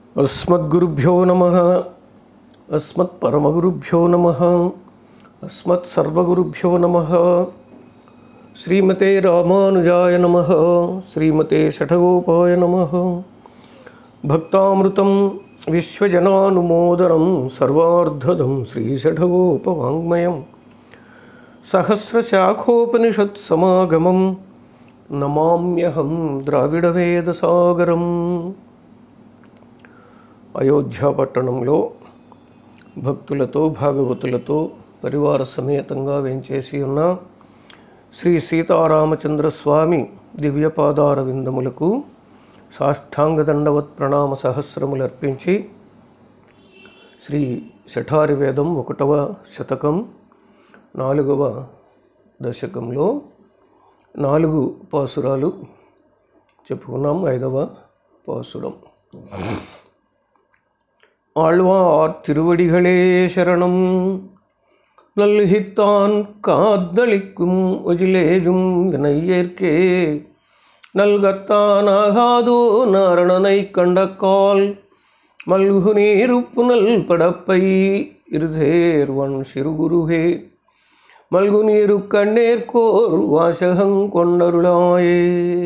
अस्मद्गुरुभ्यो नमः अस्मत्परमगुरुभ्यो नमः अस्मत्सर्वगुरुभ्यो नमः श्रीमते रामानुजाय नमः श्रीमते शठगोपाय नमः भक्तामृतं विश्वजनानुमोदनं सर्वार्धदं श्रीषठगोपवाङ्मयं सहस्रशाखोपनिषत्समागमं नमाम्यहं ద్రావిడవేదసాగరం అయోధ్య పట్టణంలో భక్తులతో భాగవతులతో పరివార సమేతంగా వేంచేసి ఉన్న శ్రీ సీతారామచంద్ర స్వామి దివ్యపాదార విందములకు సాష్టాంగ దండవత్ ప్రణామ సహస్రములు అర్పించి శ్రీ శఠారి వేదం ఒకటవ శతకం నాలుగవ దశకంలో నాలుగు పాసురాలు చెప్పుకున్నాం ఐదవ పాసురం ஆழ்வார் திருவடிகளே சரணம் நல்ஹித்தான் காத்தளிக்கும் ஒஜிலேஜும் வினையேற்கே நல்கத்தானாகாதோ நாரணனை கண்டக்கால் மல்கு நீருப்பு நல் படப்பை இருதேர்வன் சிறுகுருகே மல்கு நீரு கண்ணேற்கோர் வாசகங் கொண்டருளாயே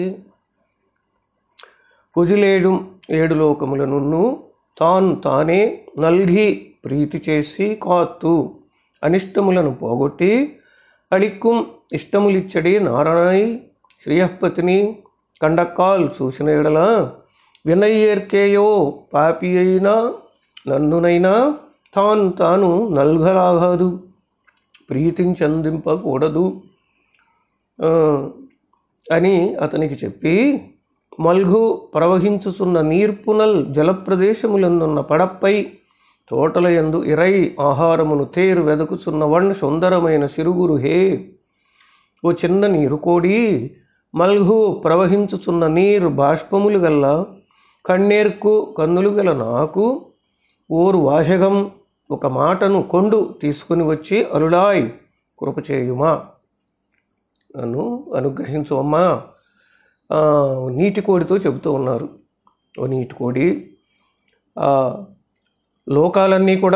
కుజిలేడు ఏడు లోకములనున్ను తాను తానే నల్గి ప్రీతి చేసి కాత్తు అనిష్టములను పోగొట్టి అళిక్కుం ఇష్టములిచ్చడి నారాయణై శ్రీయపతిని కండక్కాల్ చూసిన ఎడల వినయ్యేర్కేయో పాపి అయినా నన్నునైనా తాను తాను నల్గలాగదు ప్రీతిని చందింపకూడదు ఆ, అని అతనికి చెప్పి మల్గు ప్రవహించుచున్న నీర్పునల్ జలప్రదేశములందున్న పడప్పై తోటల యందు ఇరై ఆహారమును తేరు వెదకుచున్న వన్ సుందరమైన సిరుగురు హే ఓ చిన్న నీరు కోడి మల్గు ప్రవహించుచున్న నీరు బాష్పములు గల్ల కಣ್ಣేర్కు కన్నులు గల నాకు ఓరు వాషగం ఒక మాటను కొండు తీసుకుని వచ్చి అరుడాయ్ కృప చేయుమా నన్ను అనుగ్రహించు అమ్మా ఆ, నీటి కోడితో చెబుతూ ఉన్నారు ఓ నీటి కోడి ఆ, లోకాలన్నీ కూడా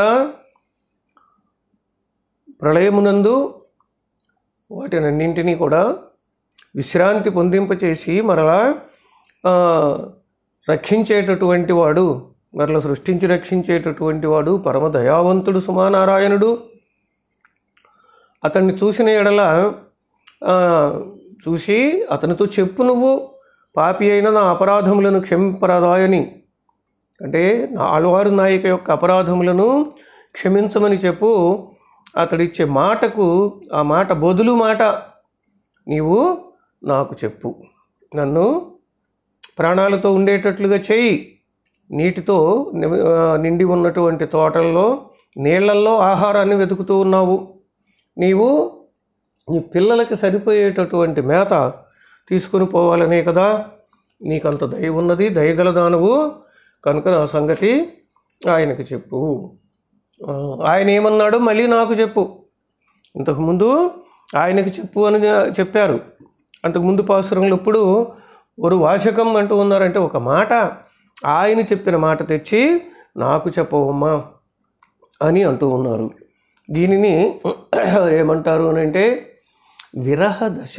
ప్రళయమునందు వాటినన్నింటినీ కూడా విశ్రాంతి పొందింపచేసి మరలా ఆ, రక్షించేటటువంటి వాడు మరలా సృష్టించి రక్షించేటటువంటి వాడు పరమ దయావంతుడు సుమానారాయణుడు అతన్ని చూసిన ఎడల ఆ, చూసి అతనితో చెప్పు నువ్వు పాపి అయిన నా అపరాధములను క్షమింపరాదాయని అంటే నా ఆళ్వారు నాయక యొక్క అపరాధములను క్షమించమని చెప్పు అతడిచ్చే మాటకు ఆ మాట బదులు మాట నీవు నాకు చెప్పు నన్ను ప్రాణాలతో ఉండేటట్లుగా చేయి నీటితో ని- ఆ, నిండి ఉన్నటువంటి తోటల్లో నీళ్ళల్లో ఆహారాన్ని వెతుకుతూ ఉన్నావు నీవు నీ పిల్లలకి సరిపోయేటటువంటి మేత తీసుకుని పోవాలనే కదా నీకంత దయ ఉన్నది దయగల దానవు కనుక నా సంగతి ఆయనకి చెప్పు ఆ, ఆయన ఏమన్నాడో మళ్ళీ నాకు చెప్పు ఇంతకుముందు ఆయనకి చెప్పు అని చెప్పారు అంతకుముందు పాసురంలో ఇప్పుడు ఒక వాచకం అంటూ ఉన్నారంటే ఒక మాట ఆయన చెప్పిన మాట తెచ్చి నాకు చెప్పవమ్మా అని అంటూ ఉన్నారు దీనిని ఏమంటారు అని అంటే విరహ దశ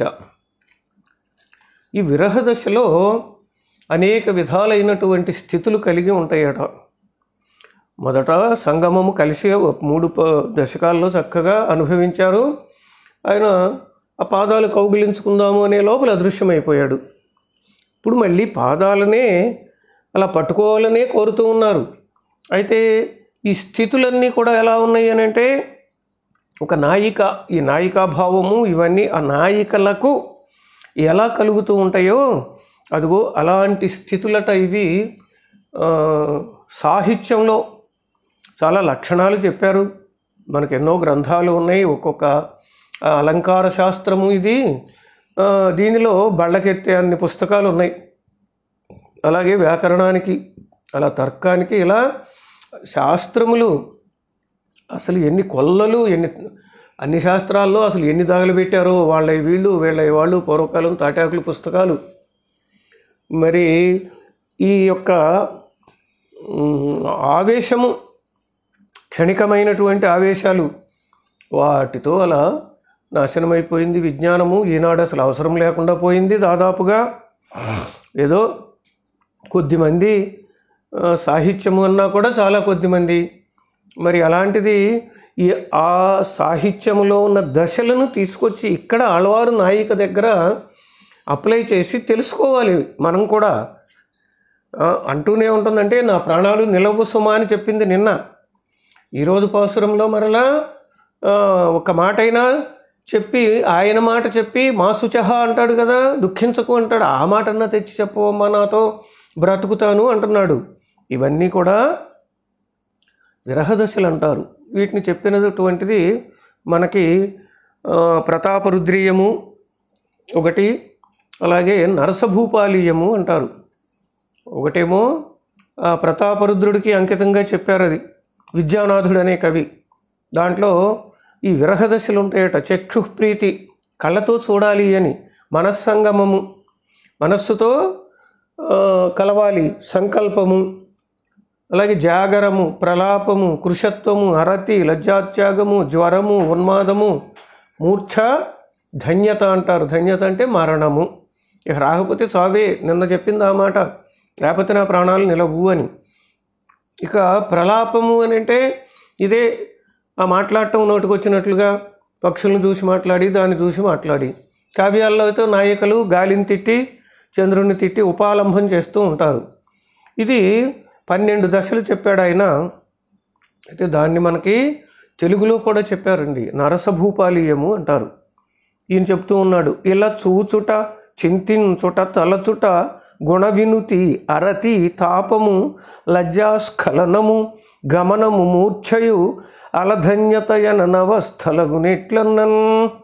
ఈ విరహ దశలో అనేక విధాలైనటువంటి స్థితులు కలిగి ఉంటాయట మొదట సంగమము కలిసి మూడు ప- దశకాల్లో చక్కగా అనుభవించారు ఆయన ఆ పాదాలు కౌగిలించుకుందాము అనే లోపల అదృశ్యమైపోయాడు ఇప్పుడు మళ్ళీ పాదాలనే అలా పట్టుకోవాలనే కోరుతూ ఉన్నారు అయితే ఈ స్థితులన్నీ కూడా ఎలా ఉన్నాయి అని అంటే ఒక నాయిక ఈ నాయికాభావము ఇవన్నీ ఆ నాయికలకు ఎలా కలుగుతూ ఉంటాయో అదిగో అలాంటి స్థితులట ఇవి ఆ, సాహిత్యంలో చాలా లక్షణాలు చెప్పారు మనకు ఎన్నో గ్రంథాలు ఉన్నాయి ఒక్కొక్క ఆ, అలంకార శాస్త్రము ఇది ఆ, దీనిలో బళ్ళకెత్తే అన్ని పుస్తకాలు ఉన్నాయి అలాగే వ్యాకరణానికి అలా తర్కానికి ఇలా శాస్త్రములు అసలు ఎన్ని కొల్లలు ఎన్ని అన్ని శాస్త్రాల్లో అసలు ఎన్ని దాగులు పెట్టారో వాళ్ళ వీళ్ళు వీళ్ళ వాళ్ళు పూర్వకాలం తాటాకులు పుస్తకాలు మరి ఈ యొక్క ఉమ్, ఆవేశము క్షణికమైనటువంటి ఆవేశాలు వాటితో అలా నాశనమైపోయింది విజ్ఞానము ఈనాడు అసలు అవసరం లేకుండా పోయింది దాదాపుగా ఏదో కొద్దిమంది ఆ, సాహిత్యము అన్నా కూడా చాలా కొద్దిమంది మరి అలాంటిది ఈ ఆ సాహిత్యములో ఉన్న దశలను తీసుకొచ్చి ఇక్కడ ఆళ్వారు నాయిక దగ్గర అప్లై చేసి తెలుసుకోవాలి మనం కూడా ఆ, అంటూనే ఉంటుందంటే నా ప్రాణాలు నిలవు సుమా అని చెప్పింది నిన్న ఈరోజు పాసురంలో మరలా ఆ, ఒక మాట అయినా చెప్పి ఆయన మాట చెప్పి మా శుచహ అంటాడు కదా దుఃఖించకు అంటాడు ఆ మాట అన్నా తెచ్చి చెప్పవమ్మా నాతో బ్రతుకుతాను అంటున్నాడు ఇవన్నీ కూడా విరహదశలు అంటారు వీటిని చెప్పినటువంటిది మనకి ఆ, ప్రతాపరుద్రీయము ఒకటి అలాగే నరసభూపాలీయము అంటారు ఒకటేమో ఆ ప్రతాపరుద్రుడికి అంకితంగా చెప్పారు అది విద్యానాథుడు అనే కవి దాంట్లో ఈ విరహ దశలు ఉంటాయట చక్షు ప్రీతి కళ్ళతో చూడాలి అని మనస్సంగమము మనస్సుతో ఆ, కలవాలి సంకల్పము అలాగే జాగరము ప్రలాపము కృషత్వము అరతి లజ్జాత్యాగము జ్వరము ఉన్మాదము మూర్ఛ ధన్యత అంటారు ధన్యత అంటే మరణము ఇక రాకపోతే చావే నిన్న చెప్పింది ఆ మాట లేకపోతే నా ప్రాణాలు నిలవు అని ఇక ప్రలాపము అని అంటే ఇదే ఆ మాట్లాడటం నోటికొచ్చినట్లుగా పక్షులను చూసి మాట్లాడి దాన్ని చూసి మాట్లాడి కావ్యాల్లో అయితే నాయకులు గాలిని తిట్టి చంద్రుని తిట్టి ఉపాలంభం చేస్తూ ఉంటారు ఇది పన్నెండు దశలు చెప్పాడు ఆయన అయితే దాన్ని మనకి తెలుగులో కూడా చెప్పారండి నరసభూపాలీయము అంటారు ఈయన చెప్తూ ఉన్నాడు ఇలా చూచుట చింతించుట తలచుట గుణ వినుతి అరతి తాపము లజ్జాస్ఖలనము గమనము మూర్ఛయు అలధన్యతయన నవస్థలగునెట్లన్నన్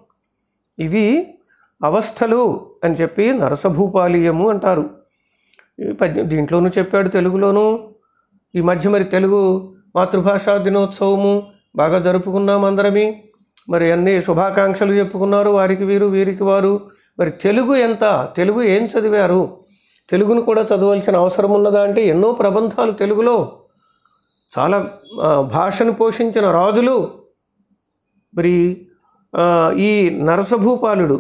ఇవి అవస్థలు అని చెప్పి నరసభూపాలీయము అంటారు ఈ పద్య దీంట్లోనూ చెప్పాడు తెలుగులోనూ ఈ మధ్య మరి తెలుగు మాతృభాషా దినోత్సవము బాగా జరుపుకున్నాం అందరమి మరి అన్ని శుభాకాంక్షలు చెప్పుకున్నారు వారికి వీరు వీరికి వారు మరి తెలుగు ఎంత తెలుగు ఏం చదివారు తెలుగును కూడా చదవాల్సిన అవసరం ఉన్నదా అంటే ఎన్నో ప్రబంధాలు తెలుగులో చాలా ఆ, భాషను పోషించిన రాజులు మరి ఆ, ఈ నరసభూపాలుడు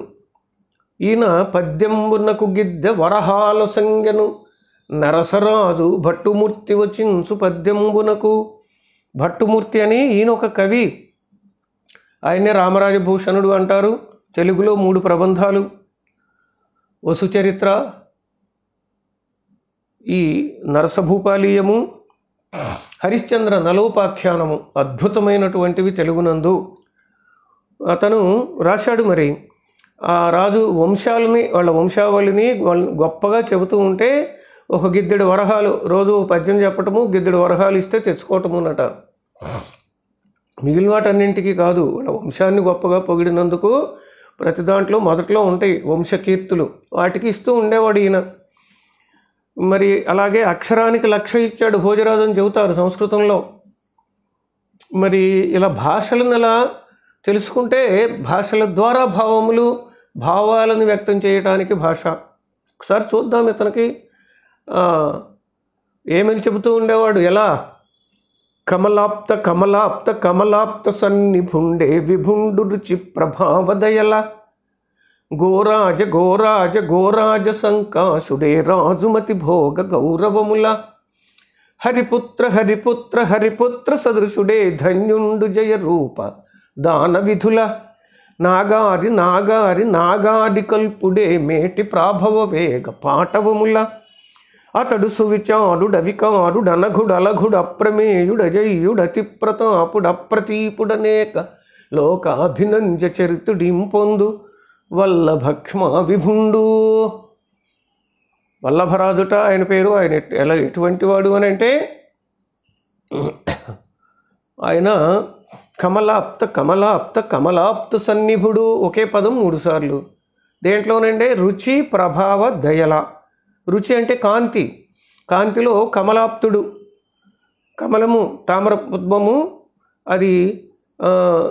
ఈయన పద్యంబునకు గిద్దె వరహాల సంజ్ఞను నరసరాజు భట్టుమూర్తి వచించు పద్యంబునకు భట్టుమూర్తి అని ఈయన ఒక కవి ఆయనే రామరాజభూషణుడు అంటారు తెలుగులో మూడు ప్రబంధాలు వసుచరిత్ర ఈ నరసభూపాలీయము హరిశ్చంద్ర నలోపాఖ్యానము అద్భుతమైనటువంటివి తెలుగునందు అతను రాశాడు మరి ఆ రాజు వంశాలని వాళ్ళ వంశావళిని వాళ్ళని గొప్పగా చెబుతూ ఉంటే ఒక గిద్దెడు వరహాలు రోజు పద్యం చెప్పటము గిద్దెడు వరహాలు ఇస్తే తెచ్చుకోవటము అన్నట మిగిలిన వాటన్నింటికి కాదు వాళ్ళ వంశాన్ని గొప్పగా పొగిడినందుకు ప్రతి దాంట్లో మొదట్లో ఉంటాయి వంశకీర్తులు వాటికి ఇస్తూ ఉండేవాడు ఈయన మరి అలాగే అక్షరానికి లక్ష ఇచ్చాడు భోజరాజు అని చెబుతారు సంస్కృతంలో మరి ఇలా భాషలను ఎలా తెలుసుకుంటే భాషల ద్వారా భావములు భావాలను వ్యక్తం చేయటానికి భాష ఒకసారి చూద్దాం ఇతనికి ఆ, ఏమని చెబుతూ ఉండేవాడు ఎలా కమలాప్త కమలాప్త కమలాప్త సన్నిభుండే విభుండు రుచి ప్రభావదయల గోరాజ గోరాజ గోరాజ సంకాసుడే రాజుమతి భోగ గౌరవముల హరిపుత్ర హరిపుత్ర హరిపుత్ర సదృశుడే ధన్యుండు జయ రూప దాన విధుల నాగారి నాగారి నాగాది కల్పుడే మేటి ప్రాభవ వేగ పాటవముల అతడు సువిచారుడవికారుడు అనఘుడు అలఘుడు అప్రమేయుడు అజయ్యుడు అతి ప్రతాపుడు అప్రతీపుడనేక లోకాభినంజ చరితుడింపొందు వల్లభక్ష్మా విభుండు వల్లభరాజుట ఆయన పేరు ఆయన ఎట్- ఎలా ఎటువంటి వాడు అని అంటే ఆయన కమలాప్త కమలాప్త కమలాప్త సన్నిభుడు ఒకే పదం మూడు సార్లు దేంట్లోనంటే రుచి ప్రభావ దయల రుచి అంటే కాంతి కాంతిలో కమలాప్తుడు కమలము తామర పుష్పము అది ఆ,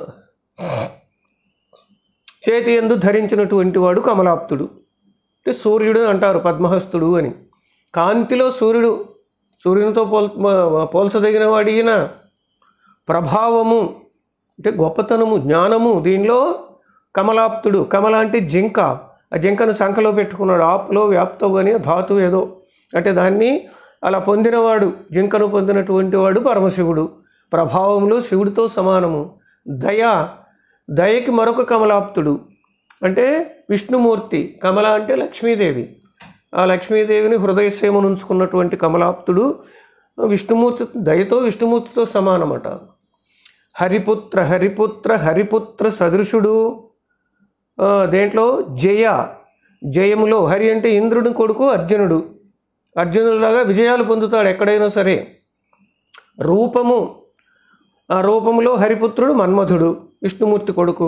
చేతి ఎందు ధరించినటువంటి వాడు కమలాప్తుడు అంటే సూర్యుడు అంటారు పద్మహస్తుడు అని కాంతిలో సూర్యుడు సూర్యునితో పోల్ పోల్చదగిన వాడు ఈయన ప్రభావము అంటే గొప్పతనము జ్ఞానము దీనిలో కమలాప్తుడు కమల అంటే జింక ఆ జింకను సంఖలో పెట్టుకున్నాడు ఆపులో వ్యాప్తో అని ధాతు ఏదో అంటే దాన్ని అలా పొందినవాడు జింకను పొందినటువంటి వాడు పరమశివుడు ప్రభావంలో శివుడితో సమానము దయ దయకి మరొక కమలాప్తుడు అంటే విష్ణుమూర్తి కమల అంటే లక్ష్మీదేవి ఆ లక్ష్మీదేవిని హృదయసేమను ఉంచుకున్నటువంటి కమలాప్తుడు విష్ణుమూర్తి దయతో విష్ణుమూర్తితో సమానమట హరిపుత్ర హరిపుత్ర హరిపుత్ర సదృశుడు ఆ, దేంట్లో జయ జయములో హరి అంటే ఇంద్రుని కొడుకు అర్జునుడు అర్జునుడిలాగా విజయాలు పొందుతాడు ఎక్కడైనా సరే రూపము ఆ రూపములో హరిపుత్రుడు మన్మధుడు విష్ణుమూర్తి కొడుకు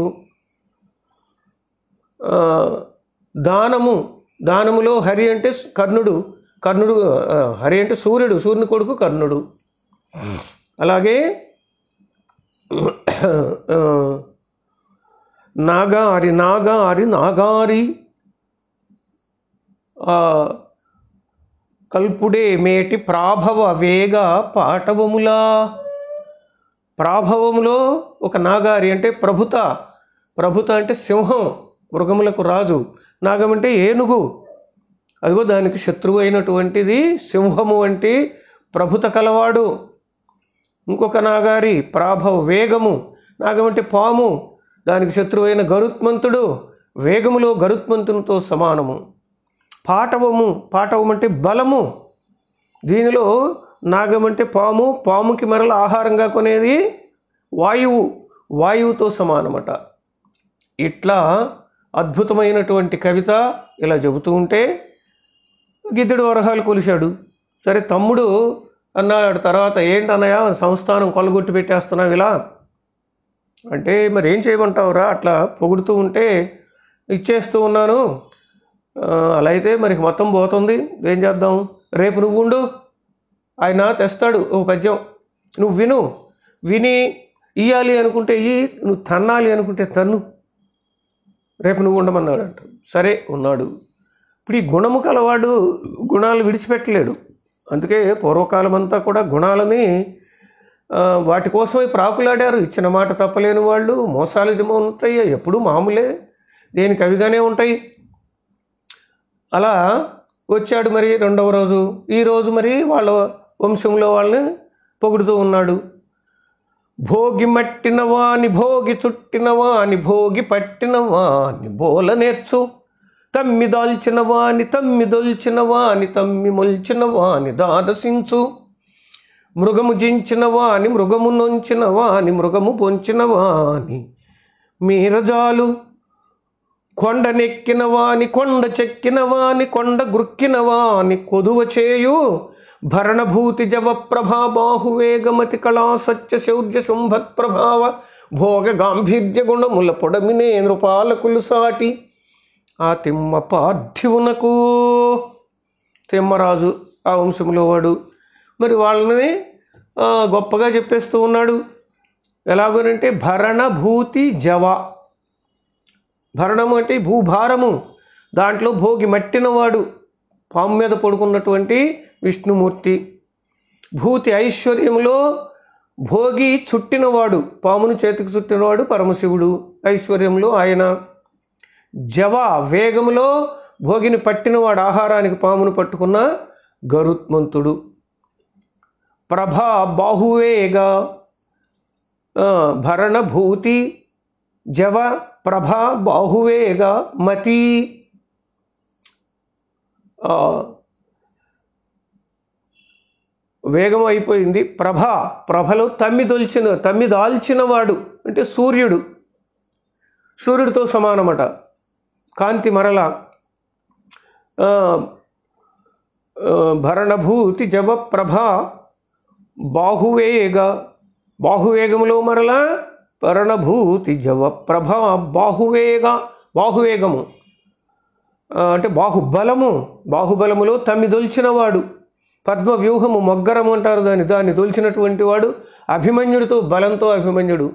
ఆ, దానము దానములో హరి అంటే కర్ణుడు కర్ణుడు ఆ, హరి అంటే సూర్యుడు సూర్యుని కొడుకు కర్ణుడు అలాగే ఆ, నాగారి నాగారి నాగారి ఆ, కల్పుడే మేటి ప్రాభవ వేగ పాటవములా ప్రాభవములో ఒక నాగారి అంటే ప్రభుత ప్రభుత అంటే సింహం మృగములకు రాజు నాగం అంటే ఏనుగు అదిగో దానికి శత్రువు అయినటువంటిది సింహము వంటి ప్రభుత కలవాడు ఇంకొక నాగారి ప్రాభవ వేగము నాగం అంటే పాము దానికి శత్రువైన గరుత్మంతుడు వేగములో గరుత్మంతునితో సమానము పాటవము పాటవం అంటే బలము దీనిలో నాగం అంటే పాము పాముకి మరల ఆహారంగా కొనేది వాయువు వాయువుతో సమానమట ఇట్లా అద్భుతమైనటువంటి కవిత ఇలా చెబుతూ ఉంటే గిద్దెడు వరహాలు కొలిశాడు సరే తమ్ముడు అన్నాడు తర్వాత ఏంటన్నయ్య సంస్థానం కొలగొట్టి పెట్టేస్తున్నావు ఇలా అంటే మరి ఏం చేయమంటావురా అట్లా పొగుడుతూ ఉంటే ఇచ్చేస్తూ ఉన్నాను ఆ, అలా అయితే మరి మొత్తం పోతుంది ఏం చేద్దాం రేపు నువ్వు ఉండు ఆయన తెస్తాడు ఒక పద్యం నువ్వు విను విని ఇయ్యాలి అనుకుంటే ఇయ్యి నువ్వు తన్నాలి అనుకుంటే తన్ను రేపు నువ్వు ఉండమన్నాడు అంట సరే ఉన్నాడు ఇప్పుడు ఈ గుణము కలవాడు గుణాలు విడిచిపెట్టలేడు అందుకే పూర్వకాలం అంతా కూడా గుణాలని ఆ, వాటి కోసమే ప్రాకులాడారు ఇచ్చిన మాట తప్పలేని వాళ్ళు మోసాలు ఏమో ఉంటాయి ఎప్పుడూ మామూలే దేనికి అవిగానే ఉంటాయి అలా వచ్చాడు మరి రెండవ రోజు ఈ రోజు మరి వాళ్ళ వంశంలో వాళ్ళని పొగుడుతూ ఉన్నాడు భోగి మట్టిన వాని భోగి చుట్టిన వాని భోగి పట్టిన వాని బోల నేర్చు తమ్మి దాల్చిన వాని తమ్మి దొల్చిన వాని తమ్మి మొల్చిన వాని దాదసించు మృగము జించిన వాని మృగము నొంచిన వాని మృగము పొంచిన వాని మీరజాలు కొండ నెక్కిన వాని కొండ చెక్కిన వాని కొండ గుర్కిన వాని కొదువ చేయు భరణభూతి జవ ప్రభా బాహువేగమతి కళా సత్య శౌర్య శుంభత్ ప్రభావ భోగ గాంభీర్య గుణముల పొడమినే నృపాలకులు సాటి ఆ తిమ్మ పార్థివునకు తిమ్మరాజు ఆ వంశంలో వాడు మరి వాళ్ళని ఆ, గొప్పగా చెప్పేస్తూ ఉన్నాడు ఎలాగోనంటే భరణభూతి జవ భరణము అంటే భూభారము దాంట్లో భోగి మట్టినవాడు పాము మీద పడుకున్నటువంటి విష్ణుమూర్తి భూతి ఐశ్వర్యములో భోగి చుట్టినవాడు పామును చేతికి చుట్టినవాడు పరమశివుడు ఐశ్వర్యంలో ఆయన జవ వేగములో భోగిని పట్టినవాడు ఆహారానికి పామును పట్టుకున్న గరుత్మంతుడు ప్రభా బాహువేగ ఆ, భరణభూతి జవ ప్రభ బాహువేగ మతి ఆ, వేగం అయిపోయింది ప్రభ ప్రభలో తమ్మి దొల్చిన తమ్మి దాల్చినవాడు అంటే సూర్యుడు సూర్యుడితో సమానమట కాంతి మరల ఆ, ఆ, భరణభూతి జవ ప్రభ బాహువేగ బాహువేగములో మరలా పరణభూతి జవ ప్రభ బాహువేగ బాహువేగము ఆ, అంటే బాహుబలము బాహుబలములో తమ్మి దొల్చినవాడు పద్మ వ్యూహము మొగ్గరము అంటారు దాన్ని దాన్ని దొల్చినటువంటి వాడు అభిమన్యుడితో బలంతో అభిమన్యుడు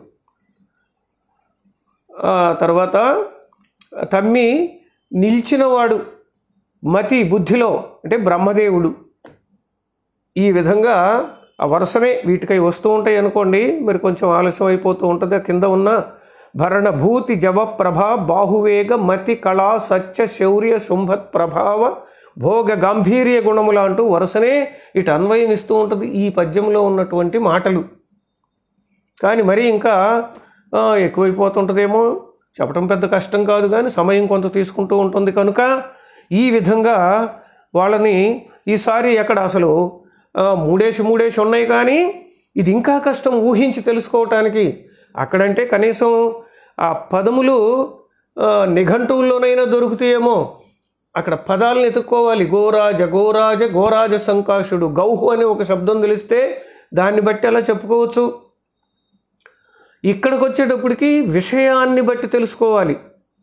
ఆ తర్వాత తమ్మి నిలిచినవాడు మతి బుద్ధిలో అంటే బ్రహ్మదేవుడు ఈ విధంగా ఆ వరుసనే వీటికై వస్తూ ఉంటాయి అనుకోండి మరి కొంచెం ఆలస్యం అయిపోతూ ఉంటుంది ఆ కింద ఉన్న భరణ భూతి జవ ప్రభా బాహువేగ మతి కళా సత్య శౌర్య శుంభత్ ప్రభావ భోగ గాంభీర్య గుణముల అంటూ వరుసనే ఇటు అన్వయం ఇస్తూ ఉంటుంది ఈ పద్యంలో ఉన్నటువంటి మాటలు కానీ మరి ఇంకా ఆ, ఎక్కువైపోతుంటుందేమో చెప్పడం పెద్ద కష్టం కాదు కానీ సమయం కొంత తీసుకుంటూ ఉంటుంది కనుక ఈ విధంగా వాళ్ళని ఈసారి ఎక్కడ అసలు ఆ, మూడేసి మూడేసి ఉన్నాయి కానీ ఇది ఇంకా కష్టం ఊహించి తెలుసుకోవటానికి అక్కడంటే కనీసం ఆ పదములు ఆ, నిఘంటువుల్లోనైనా దొరుకుతాయేమో అక్కడ పదాలను ఎత్తుక్కోవాలి గోరాజ గోరాజ గోరాజ సంకాశుడు గౌహు అనే ఒక శబ్దం తెలిస్తే దాన్ని బట్టి అలా చెప్పుకోవచ్చు ఇక్కడికి వచ్చేటప్పటికి విషయాన్ని బట్టి తెలుసుకోవాలి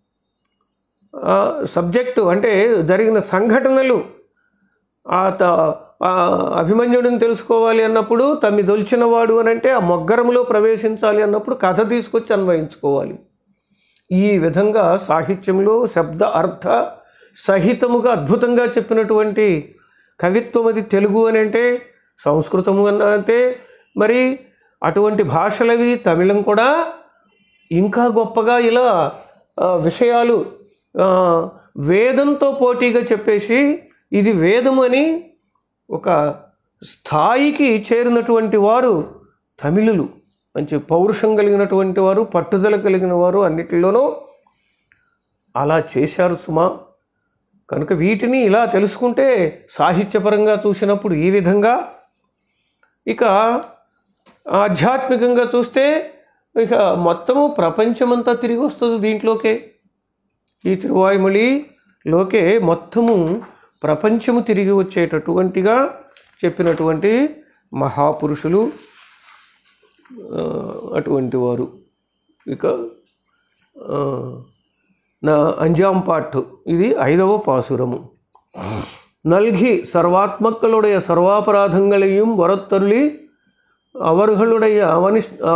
ఆ, సబ్జెక్టు అంటే జరిగిన సంఘటనలు ఆ త ఆ అభిమన్యుడిని తెలుసుకోవాలి అన్నప్పుడు తమ్మి దొల్చినవాడు అని అంటే ఆ మొగ్గరములో ప్రవేశించాలి అన్నప్పుడు కథ తీసుకొచ్చి అన్వయించుకోవాలి ఈ విధంగా సాహిత్యంలో శబ్ద అర్థ సహితముగా అద్భుతంగా చెప్పినటువంటి కవిత్వం అది తెలుగు అని అంటే సంస్కృతము అన్న అంటే మరి అటువంటి భాషలవి తమిళం కూడా ఇంకా గొప్పగా ఇలా ఆ, విషయాలు ఆ, వేదంతో పోటీగా చెప్పేసి ఇది వేదము అని ఒక స్థాయికి చేరినటువంటి వారు తమిళులు మంచి పౌరుషం కలిగినటువంటి వారు పట్టుదల కలిగిన వారు అన్నిటిలోనూ అలా చేశారు సుమా కనుక వీటిని ఇలా తెలుసుకుంటే సాహిత్యపరంగా చూసినప్పుడు ఈ విధంగా ఇక ఆధ్యాత్మికంగా చూస్తే ఇక మొత్తము ప్రపంచమంతా తిరిగి వస్తుంది దీంట్లోకే ఈ తిరువాయుమలిలోకే మొత్తము ప్రపంచము తిరిగి వచ్చేటటువంటిగా చెప్పినటువంటి మహాపురుషులు ఆ, అటువంటి వారు ఇక ఆ, నా అంజాం పాట్ ఇది ఐదవ పాసురము நல்கி சர்வாத்மக்களுடைய சர்வாபராதங்களையும் வரத்தருளி அவர்களுடைய அவனிஷ் ஆ,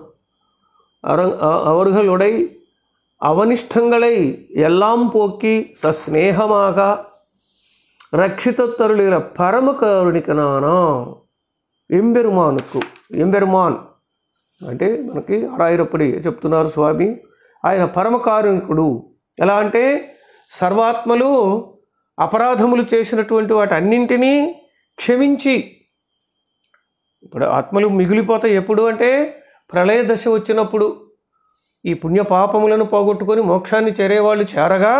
அர- அ- அவர்களுடைய அவனிஷ்டங்களை எல்லாம் போக்கி சஸ்நேகமாக రక్షితత్తరులిన పరమ కరుణికనానా ఎంబెరుమానుకు ఎంబెరుమాన్ అంటే మనకి ఆరాయిరప్పటి చెప్తున్నారు స్వామి ఆయన పరమ కారుణికుడు ఎలా అంటే సర్వాత్మలు అపరాధములు చేసినటువంటి వాటి అన్నింటినీ క్షమించి ఇప్పుడు ఆత్మలు మిగిలిపోతాయి ఎప్పుడు అంటే ప్రళయ దశ వచ్చినప్పుడు ఈ పుణ్య పాపములను పోగొట్టుకొని మోక్షాన్ని చేరేవాళ్ళు చేరగా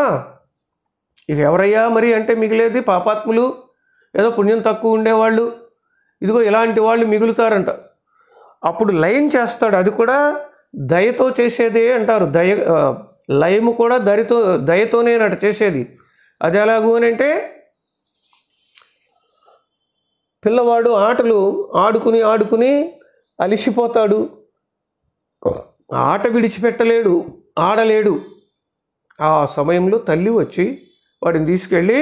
ఇక ఎవరయ్యా మరి అంటే మిగిలేది పాపాత్ములు ఏదో పుణ్యం తక్కువ ఉండేవాళ్ళు ఇదిగో ఇలాంటి వాళ్ళు మిగులుతారంట అప్పుడు లయం చేస్తాడు అది కూడా దయతో చేసేదే అంటారు దయ ఆ, లయము కూడా దయతో దయతోనే నట చేసేది అది ఎలాగూ అని అంటే పిల్లవాడు ఆటలు ఆడుకుని ఆడుకుని అలిసిపోతాడు ఆట విడిచిపెట్టలేడు ఆడలేడు ఆ సమయంలో తల్లి వచ్చి వాడిని తీసుకెళ్ళి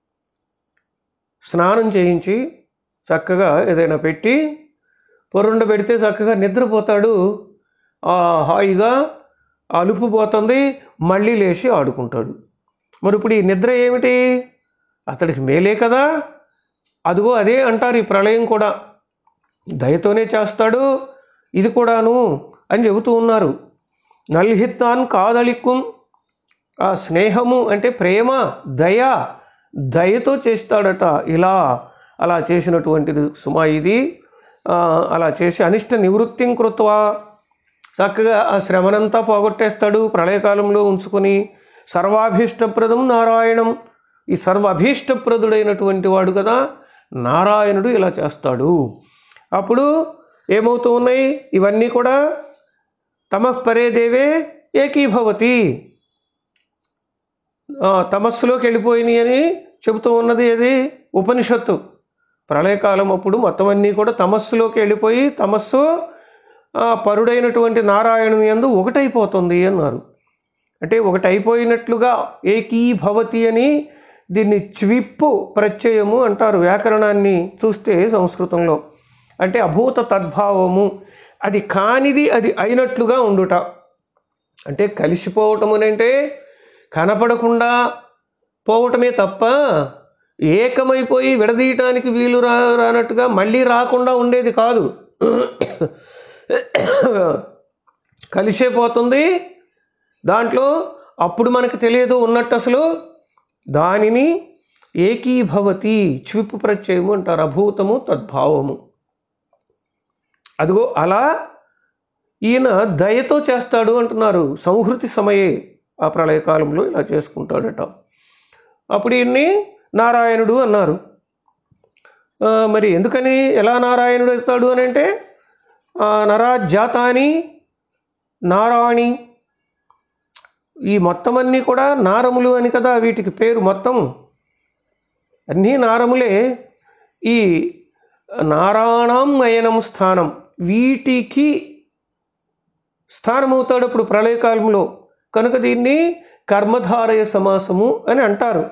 స్నానం చేయించి చక్కగా ఏదైనా పెట్టి పొరుండ పెడితే చక్కగా నిద్రపోతాడు ఆ హాయిగా అలుపు పోతుంది మళ్ళీ లేచి ఆడుకుంటాడు మరి ఇప్పుడు ఈ నిద్ర ఏమిటి అతడికి మేలే కదా అదిగో అదే అంటారు ఈ ప్రళయం కూడా దయతోనే చేస్తాడు ఇది కూడాను అని చెబుతూ ఉన్నారు నల్హిత్తాన్ కాదలిక్కుం ఆ స్నేహము అంటే ప్రేమ దయ దయతో చేస్తాడట ఇలా అలా చేసినటువంటిది సుమా ఇది ఆ, అలా చేసి అనిష్ట నివృత్తిం కృత్వా చక్కగా ఆ శ్రమనంతా పోగొట్టేస్తాడు ప్రళయకాలంలో ఉంచుకొని సర్వాభీష్టప్రదం నారాయణం ఈ సర్వ అభీష్టప్రదుడైనటువంటి వాడు కదా నారాయణుడు ఇలా చేస్తాడు అప్పుడు ఏమవుతూ ఉన్నాయి ఇవన్నీ కూడా తమః పరే దేవే ఏకీభవతి ఆ, తమస్సులోకి వెళ్ళిపోయినాయి అని చెబుతూ ఉన్నది ఏది ఉపనిషత్తు ప్రళయకాలం అప్పుడు మొత్తం అన్నీ కూడా తమస్సులోకి వెళ్ళిపోయి తమస్సు ఆ, పరుడైనటువంటి నారాయణుని యందు ఒకటైపోతుంది అన్నారు అంటే ఒకటైపోయినట్లుగా ఏకీభవతి అని దీన్ని చ్విప్పు ప్రత్యయము అంటారు వ్యాకరణాన్ని చూస్తే సంస్కృతంలో అంటే అభూత తద్భావము అది కానిది అది అయినట్లుగా ఉండుట అంటే కలిసిపోవటం అని అంటే కనపడకుండా పోవటమే తప్ప ఏకమైపోయి విడదీయటానికి వీలు రా రానట్టుగా మళ్ళీ రాకుండా ఉండేది కాదు కలిసే పోతుంది దాంట్లో అప్పుడు మనకు తెలియదు ఉన్నట్టు అసలు దానిని ఏకీభవతి క్షిప్పు ప్రత్యయము అంటారు అభూతము తద్భావము అదిగో అలా ఈయన దయతో చేస్తాడు అంటున్నారు సంహృతి సమయే ఆ ప్రళయకాలంలో ఇలా చేసుకుంటాడట అప్పుడు ఈయన్ని నారాయణుడు అన్నారు ఆ, మరి ఎందుకని ఎలా నారాయణుడు అవుతాడు అని అంటే ఆ, నరాజాతాని నారాణి ఈ మొత్తం అన్నీ కూడా నారములు అని కదా వీటికి పేరు మొత్తం అన్నీ నారములే ఈ నారాణం అయనం స్థానం వీటికి స్థానమవుతాడు ఇప్పుడు ప్రళయకాలంలో కనుక దీన్ని కర్మధారయ సమాసము అని అంటారు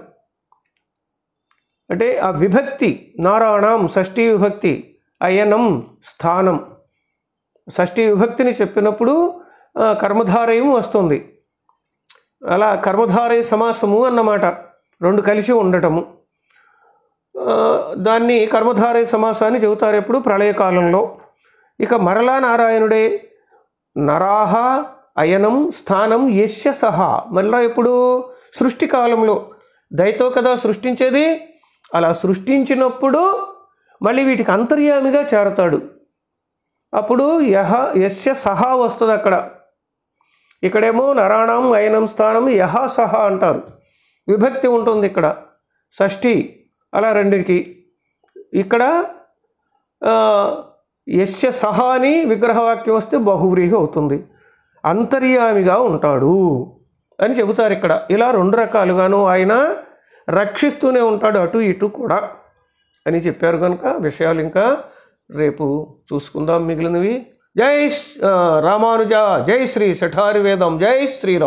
అంటే ఆ విభక్తి నారాయణం షష్ఠీ విభక్తి అయనం స్థానం షష్ఠీ విభక్తిని చెప్పినప్పుడు ఆ, కర్మధారయం వస్తుంది అలా కర్మధారయ సమాసము అన్నమాట రెండు కలిసి ఉండటము ఆ, దాన్ని కర్మధారయ సమాసాన్ని చెబుతారు ఎప్పుడు ప్రళయకాలంలో ఇక మరలా నారాయణుడే నరాహ అయనం స్థానం యస్య సహా మళ్ళా ఎప్పుడు సృష్టి కాలంలో దయతో కదా సృష్టించేది అలా సృష్టించినప్పుడు మళ్ళీ వీటికి అంతర్యామిగా చేరతాడు అప్పుడు యహ యస్య సహా వస్తుంది అక్కడ ఇక్కడేమో నరాణం అయనం స్థానం యహ సహా అంటారు విభక్తి ఉంటుంది ఇక్కడ షష్ఠి అలా రెండికి ఇక్కడ ఆ, యస్య సహా అని విగ్రహవాక్యం వస్తే బహువ్రీహి అవుతుంది అంతర్యామిగా ఉంటాడు అని చెబుతారు ఇక్కడ ఇలా రెండు రకాలుగాను ఆయన రక్షిస్తూనే ఉంటాడు అటు ఇటు కూడా అని చెప్పారు కనుక విషయాలు ఇంకా రేపు చూసుకుందాం మిగిలినవి జై శ్రీ- ఆ, రామానుజ జై శ్రీ శఠారి వేదం జై శ్రీరామ్